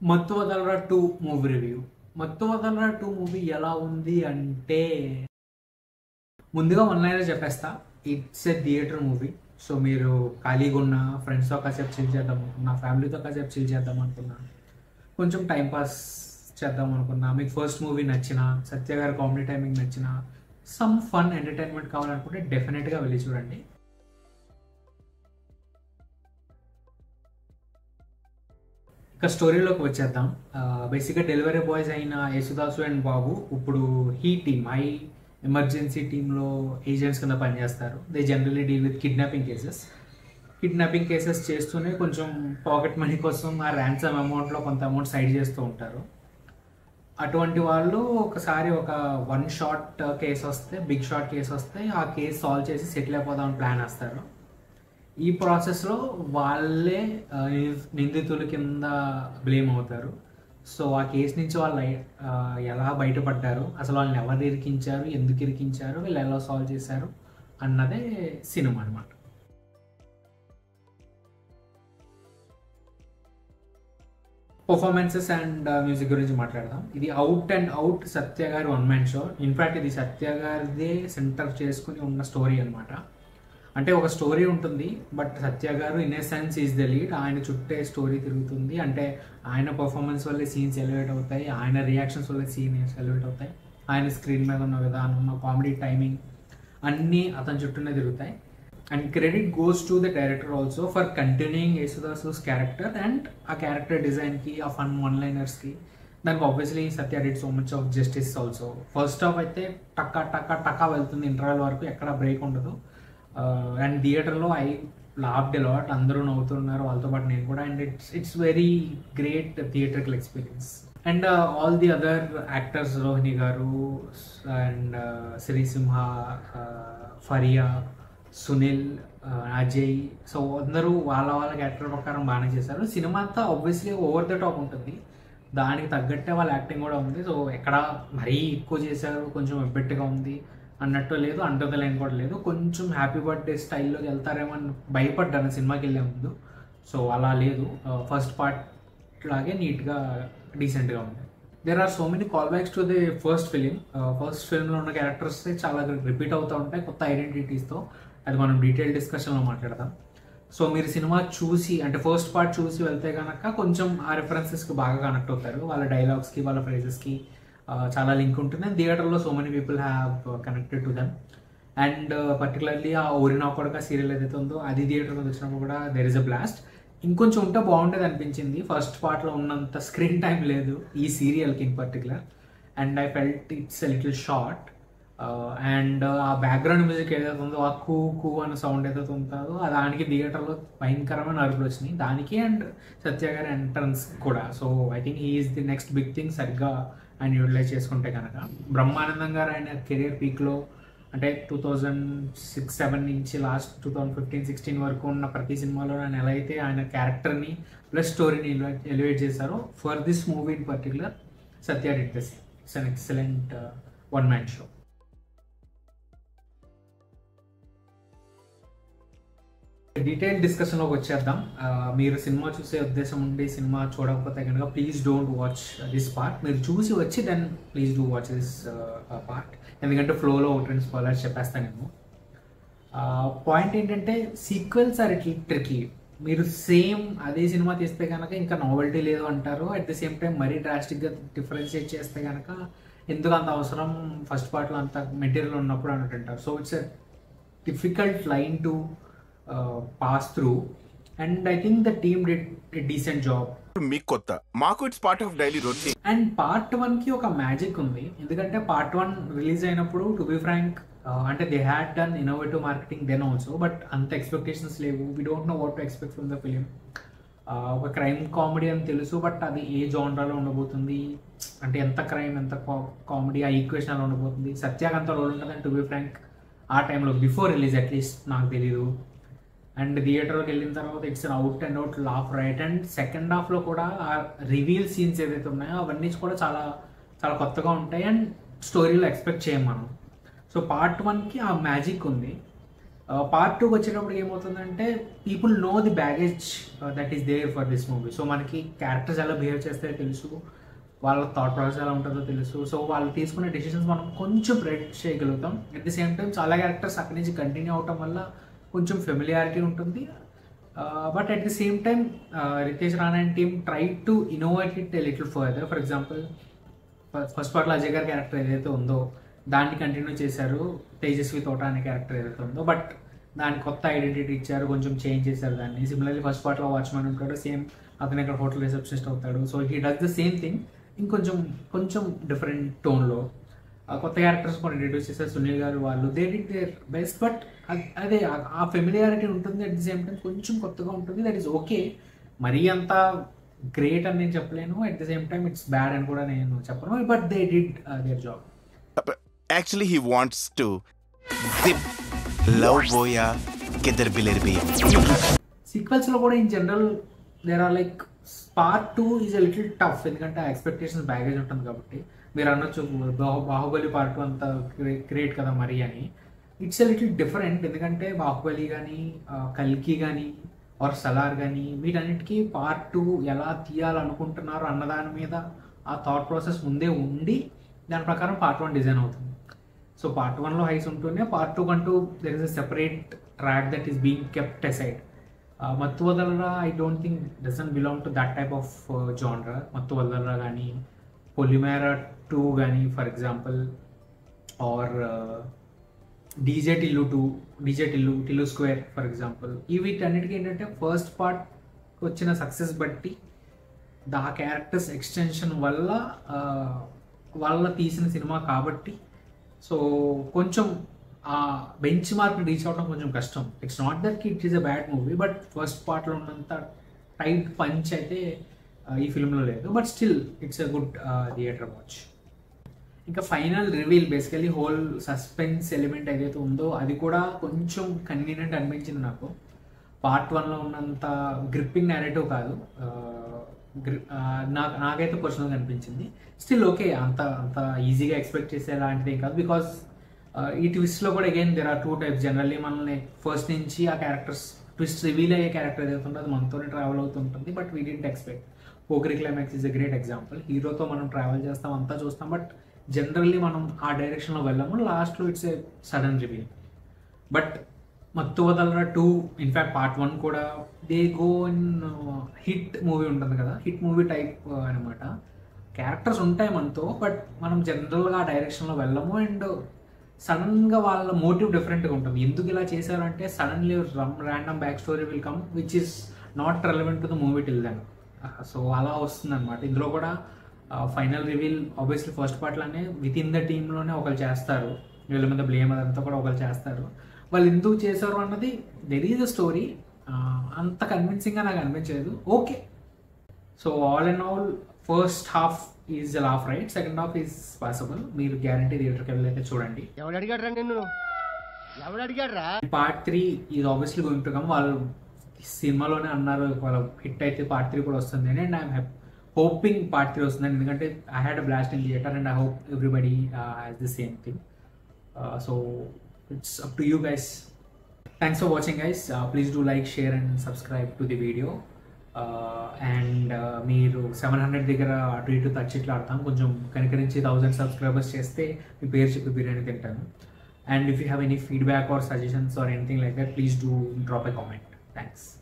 మత్తు Vadalara two movie review మత్తు Vadalara two movie ఎలా ఉంది అంటే ముందుగా వన్ లైనర్ చెప్పేస్తా it's a theatre movie so మీరు ఖాళీగా ఉన్న ఫ్రెండ్స్తో కాసేపు చిల్ చేద్దాం అనుకున్నా ఫ్యామిలీతో కాసేపు చిల్ చేద్దాం అనుకున్నా కొంచెం టైం పాస్ చేద్దాం అనుకున్నా మీకు ఫస్ట్ మూవీ నచ్చిన సత్య గారి కామెడీ టైమింగ్ నచ్చిన సమ్ ఫన్ ఎంటర్టైన్మెంట్ కావాలనుకుంటే డెఫినెట్గా వెళ్ళి చూడండి ఇక స్టోరీలోకి వచ్చేద్దాం బేసిక్గా డెలివరీ బాయ్స్ అయిన యేసుదాసు అండ్ బాబు ఇప్పుడు హీ టీమ్ ఐ ఎమర్జెన్సీ టీంలో ఏజెంట్స్ కింద పనిచేస్తారు they generally deal with kidnapping cases kidnapping cases చేస్తూనే కొంచెం పాకెట్ మనీ కోసం ఆ ర్యాన్సమ్ అమౌంట్లో కొంత అమౌంట్ సైడ్ చేస్తూ ఉంటారు అటువంటి వాళ్ళు ఒకసారి ఒక వన్ షాట్ కేసు వస్తే బిగ్ షాట్ కేసు వస్తే ఆ కేసు సాల్వ్ చేసి సెటిల్ అయిపోదామని ప్లాన్ వేస్తారు ఈ ప్రాసెస్లో వాళ్ళే ఆ, నిందితుల కింద బ్లేమ్ అవుతారు సో ఆ కేసు నుంచి వాళ్ళు ఆ, ఎలా బయటపడ్డారు అసలు వాళ్ళని ఎవరు ఇరికించారు ఎందుకు ఇరికించారు వీళ్ళు ఎలా సాల్వ్ చేశారు అన్నదే సినిమా అనమాట పర్ఫార్మెన్సెస్ అండ్ మ్యూజిక్ గురించి మాట్లాడదాం ఇది అవుట్ అండ్ అవుట్ సత్య గారి వన్ మ్యాన్ షో ఇన్ఫాక్ట్ ఇది సత్య గారిదే సెంటర్ చేసుకుని ఉన్న స్టోరీ అనమాట అంటే ఒక స్టోరీ ఉంటుంది బట్ సత్య గారు in a sense is the lead ఆయన చుట్టే స్టోరీ తిరుగుతుంది అంటే ఆయన పర్ఫార్మెన్స్ వల్లే సీన్స్ ఎలివేట్ అవుతాయి ఆయన రియాక్షన్స్ వల్ల సీన్స్ ఎలివేట్ అవుతాయి ఆయన స్క్రీన్ మీద ఉన్న విధానం కామెడీ టైమింగ్ అన్నీ అతని చుట్టూనే తిరుగుతాయి and credit goes to the director also for continuing Yesudas character and ఆ క్యారెక్టర్ డిజైన్కి ఆ ఫన్ వన్ లైనర్స్కి దానికి obviously Satya did so much of justice also first half అయితే టక్కా టక్కా టక్కా వెళ్తుంది ఇంటర్వెల్ వరకు ఎక్కడ బ్రేక్ ఉండదు అండ్ థియేటర్లో ఐ లాఫ్డ్ లాట్ అందరూ నవ్వుతున్నారు వాళ్ళతో పాటు నేను కూడా and it's it's very great theatrical experience and all the other actors Rohini గారు అండ్ శ్రీసింహ ఫరియా సునీల్ అజయ్ సో అందరూ వాళ్ళ వాళ్ళ క్యారెక్టర్ ప్రకారం బాగానే చేశారు సినిమా అంతా ఆబ్వియస్లీ ఓవర్ ద టాప్ ఉంటుంది దానికి తగ్గట్టే వాళ్ళ యాక్టింగ్ కూడా ఉంది సో ఎక్కడ మరీ ఎక్కువ చేశారు కొంచెం ఎబ్బెట్టుగా ఉంది అన్నట్టు లేదు అండర్ ద లైన్ కూడా లేదు కొంచెం హ్యాపీ బర్త్డే స్టైల్లోకి వెళ్తారేమో అని భయపడ్డాను సినిమాకి వెళ్ళే ముందు సో అలా లేదు ఫస్ట్ పార్ట్ లాగే నీట్గా డీసెంట్గా ఉంది there are so many call backs to the first film first ఫిల్మ్లో ఉన్న క్యారెక్టర్స్ చాలా రిపీట్ అవుతూ ఉంటాయి కొత్త ఐడెంటిటీస్తో అది మనం డీటెయిల్ డిస్కషన్లో మాట్లాడదాం సో మీరు సినిమా చూసి అంటే ఫస్ట్ పార్ట్ చూసి వెళ్తే కనుక కొంచెం ఆ రెఫరెన్సెస్కి బాగా కనెక్ట్ అవుతారు వాళ్ళ డైలాగ్స్కి వాళ్ళ ఫ్రేజెస్కి చాలా లింక్ ఉంటుంది అండ్ థియేటర్లో so many people have connected to them and particularly ఆ ఓరినా కొడక సీరియల్ ఏదైతే ఉందో అది థియేటర్లో వచ్చినప్పుడు కూడా దెర్ ఇస్ అ బ్లాస్ట్ ఇంకొంచెం ఉంటే బాగుండేది అనిపించింది ఫస్ట్ పార్ట్లో ఉన్నంత స్క్రీన్ టైం లేదు ఈ సీరియల్కి in particular and I felt it's little short and ఆ బ్యాక్గ్రౌండ్ మ్యూజిక్ ఏదైతే ఉందో ఆ కూ కూ అనే సౌండ్ ఏదైతే ఉంటుందో ఆ దానికి థియేటర్లో భయంకరమైన అరుపులు వచ్చినాయి దానికి అండ్ సత్య గారి ఎంట్రన్స్ కూడా so I think he is the next big thing సరిగ్గా ఆయన యూటిలైజ్ చేసుకుంటే కనుక బ్రహ్మానందం గారు ఆయన కెరియర్ పీక్లో అంటే టూ థౌజండ్ సిక్స్ సెవెన్ నుంచి last two thousand fifteen sixteen వరకు ఉన్న ప్రతి సినిమాలో ఆయన ఎలా అయితే ఆయన క్యారెక్టర్ని ప్లస్ స్టోరీని ఎలివేట్ చేశారో for this movie in particular Satya did the same it's an excellent one man show detail డిస్కషన్లోకి వచ్చేద్దాం ఆ, మీరు సినిమా చూసే ఉద్దేశం ఉండి సినిమా చూడకపోతే కనుక please don't watch this part మీరు చూసి వచ్చి then please do watch this part ఎందుకంటే ఫ్లోలో ఒకటి రెండు స్పాయిలర్స్ చెప్పేస్తాను నేను పాయింట్ ఏంటంటే సీక్వెల్స్ ఆర్ ఇట్ ట్రికీ మీరు సేమ్ అదే సినిమా తీస్తే కనుక ఇంకా నావెల్టీ లేదు అంటారు అట్ ద సేమ్ టైం మరీ డ్రాస్టిక్గా డిఫరెన్షియేట్ చేస్తే కనుక ఎందుకు అంత అవసరం ఫస్ట్ పార్ట్లో అంత మెటీరియల్ ఉన్నప్పుడు అన్నట్టు అంటారు so it's a difficult line to pass through and I think the team did decent job మీకు కొత్త మాకు it's part of daily routine and part one కి ఒక మ్యాజిక్ ఉంది ఎందుకంటే పార్ట్ వన్ రిలీజ్ అయినప్పుడు టు బి ఫ్రాంక్ అంటే they had done innovative marketing then also but అంత ఎక్స్పెక్టేషన్స్ లేవు we don't know what to expect from the film ఒక crime comedy అని తెలుసు బట్ అది ఏ జానరాలో ఉండబోతుంది అంటే ఎంత క్రైమ్ ఎంత కామెడీ ఆ ఈక్వేషన్ అలా ఉండబోతుంది సత్యాగ్ అంత రోల్ ఉంటుందని టు బి ఫ్రాంక్ ఆ టైంలో బిఫోర్ రిలీజ్ అట్లీస్ట్ నాకు తెలియదు అండ్ థియేటర్కి వెళ్ళిన తర్వాత it's out and out laugh riot and second హాఫ్లో కూడా ఆ రివీల్ సీన్స్ ఏదైతే ఉన్నాయో అవన్నీ కూడా చాలా చాలా కొత్తగా ఉంటాయి అండ్ స్టోరీలో ఎక్స్పెక్ట్ చేయం మనం సో పార్ట్ వన్కి ఆ మ్యాజిక్ ఉంది పార్ట్ టూకి వచ్చేటప్పుడు ఏమవుతుందంటే people know the baggage that is there for this movie so మనకి క్యారెక్టర్స్ ఎలా బిహేవ్ చేస్తాయో తెలుసు వాళ్ళ థాట్ ప్రాసెస్ ఎలా ఉంటుందో తెలుసు సో వాళ్ళు తీసుకునే డెసిషన్స్ మనం కొంచెం ప్రెడిక్ట్ చేయగలుగుతాం అట్ ది సేమ్ టైం చాలా క్యారెక్టర్స్ అక్కడి నుంచి కంటిన్యూ అవటం వల్ల కొంచెం ఫెమిలియారిటీ ఉంటుంది but at the same time Ritesh Rana and team try to innovate it a little further for example first పార్ట్లో అజయ్ గారి క్యారెక్టర్ ఏదైతే ఉందో దాన్ని కంటిన్యూ చేశారు తేజస్వి తోట అనే క్యారెక్టర్ ఏదైతే ఉందో బట్ దానికి కొత్త ఐడెంటిటీ ఇచ్చారు కొంచెం చేంజ్ చేశారు దాన్ని సిమిలర్లీ ఫస్ట్ పార్ట్లో వాచ్మెన్ ఉంటాడు సేమ్ అతను ఇక్కడ హోటల్ రిసెప్షనిస్ట్ అవుతాడు so he does the same thing ఇంకొంచెం కొంచెం డిఫరెంట్ టోన్లో కొత్త క్యారెక్టర్స్ కొన్ని ఇంట్రడ్యూస్ చేశారు సునీల్ గారు వాళ్ళు they did their best but అదే ఆ- ఆ ఫెమిలియారిటీ ఉంటుంది అట్ ది సేమ్ టైం కొంచెం కొత్తగా ఉంటుంది దట్ ఈస్ ఓకే మరీ అంత గ్రేట్ అని నేను చెప్పలేను at the same time it's bad అని కూడా నేను చెప్పను but they did their job Actually, he wants to zip love boya kidhar bilir bhi సీక్వెల్స్ లో కూడా in general there are like part two is a little tough ఎందుకంటే ఆ expectations baggage ఉంటుంది కాబట్టి మీరు అనొచ్చు బాహు- బాహుబలి పార్ట్ టూ అంత క్రియేట్ కదా మరి అని ఇట్స్ అ లిటిల్ డిఫరెంట్ ఎందుకంటే బాహుబలి కానీ కల్కి కానీ ఆర్ సలార్ కానీ వీటన్నిటికీ పార్ట్ టూ ఎలా తీయాలనుకుంటున్నారు అన్నదాని మీద ఆ థాట్ ప్రాసెస్ ముందే ఉండి దాని ప్రకారం పార్ట్ వన్ డిజైన్ అవుతుంది సో పార్ట్ వన్లో హైస్ ఉంటూనే పార్ట్ టూ కంటూ there is a separate track that is being kept aside Mathu Vadalara I don't think doesn't belong to that type of జానరా మత్తు వదలరా కానీ పొలిమేరా టూ కానీ for example or DJ Tillu two DJ Tillu Tillu square for example ఈ వీటన్నిటికీ ఏంటంటే first part వచ్చిన success బట్టి దా characters extension వల్ల ఆ, వాళ్ళ తీసిన సినిమా కాబట్టి సో కొంచెం ఆ బెంచ్ మార్క్ రీచ్ అవడం కొంచెం కష్టం it's not that it is a bad movie but first పార్ట్లో ఉన్నంత టైట్ పంచ్ అయితే ఆ, ఈ ఫిల్మ్లో లేదు but still it's a good theatre watch ఇంకా final reveal basically whole suspense element ఏదైతే ఉందో అది కూడా కొంచెం కన్వీనియంట్ అనిపించింది నాకు పార్ట్ వన్లో ఉన్నంత గ్రిప్పింగ్ నేరేటివ్ కాదు ఆ, గ్రి- ఆ, నాకు నాకైతే పర్సనల్గా అనిపించింది స్టిల్ ఓకే అంత అంత ఈజీగా ఎక్స్పెక్ట్ చేసే లాంటిది కాదు బికాస్ ఈ ట్విస్ట్లో కూడా again there are two types generally మనల్ని ఫస్ట్ నుంచి ఆ క్యారెక్టర్స్ ట్విస్ట్ రివీల్ అయ్యే క్యారెక్టర్ ఏదైతే ఉంటుందో అది మనతోనే ట్రావెల్ అవుతుంటుంది but we didn't expect Pokiri climax is a great example హీరోతో మనం ట్రావెల్ చేస్తాం అంతా చూస్తాం బట్ జనరల్లీ మనం ఆ డైరెక్షన్లో వెళ్ళాము లాస్ట్లో it's a sudden reveal but Mathu Vadalara two in fact part one కూడా they go in hit movie ఉంటుంది కదా హిట్ మూవీ టైప్ అనమాట క్యారెక్టర్స్ ఉంటాయి మనతో బట్ మనం జనరల్గా ఆ డైరెక్షన్లో వెళ్ళము అండ్ సడన్గా వాళ్ళ మోటివ్ డిఫరెంట్గా ఉంటుంది ఎందుకు ఇలా చేశారంటే suddenly rum random back story will come which is not relevant to the movie till then so అలా వస్తుంది అనమాట ఇందులో కూడా ఫైనల్ రివీల్ ఆబ్వియస్లీ ఫస్ట్ పార్ట్లోనే విత్ ఇన్ ద టీంలోనే ఒకరు చేస్తారు వీళ్ళ మీద బ్లేమ్ అదంతా కూడా ఒకరు చేస్తారు వాళ్ళు ఎందుకు చేశారు అన్నది దెర్ ఈజ్ అ స్టోరీ అంత కన్విన్సింగ్గా నాకు అనిపించలేదు okay so all and all first half is half right second half is possible మీరు గ్యారంటీ థియేటర్కి వెళ్ళైతే చూడండి ఎవడు అడిగాడు రా నిన్ను ఎవడు అడిగాడు రా part three is obviously going to come వాళ్ళు సినిమాలోనే అన్నారు వాళ్ళ హిట్ అయితే పార్ట్ త్రీ కూడా వస్తుంది అని and I'm hoping part three వస్తుంది ఎందుకంటే I had a blast in theatre and I hope everybody has the same thing so it's up to you guys thanks for watching guys please do like share and subscribe to the video and మీరు seven hundred దగ్గర అటు ఇటు touch ఇట్లా ఆడతాం కొంచెం కనికరించి thousand subscribers చేస్తే మీ పేరు చెప్పి బిర్యానీ తింటాను and if you have any feedback or suggestions or anything like that please do drop a comment thanks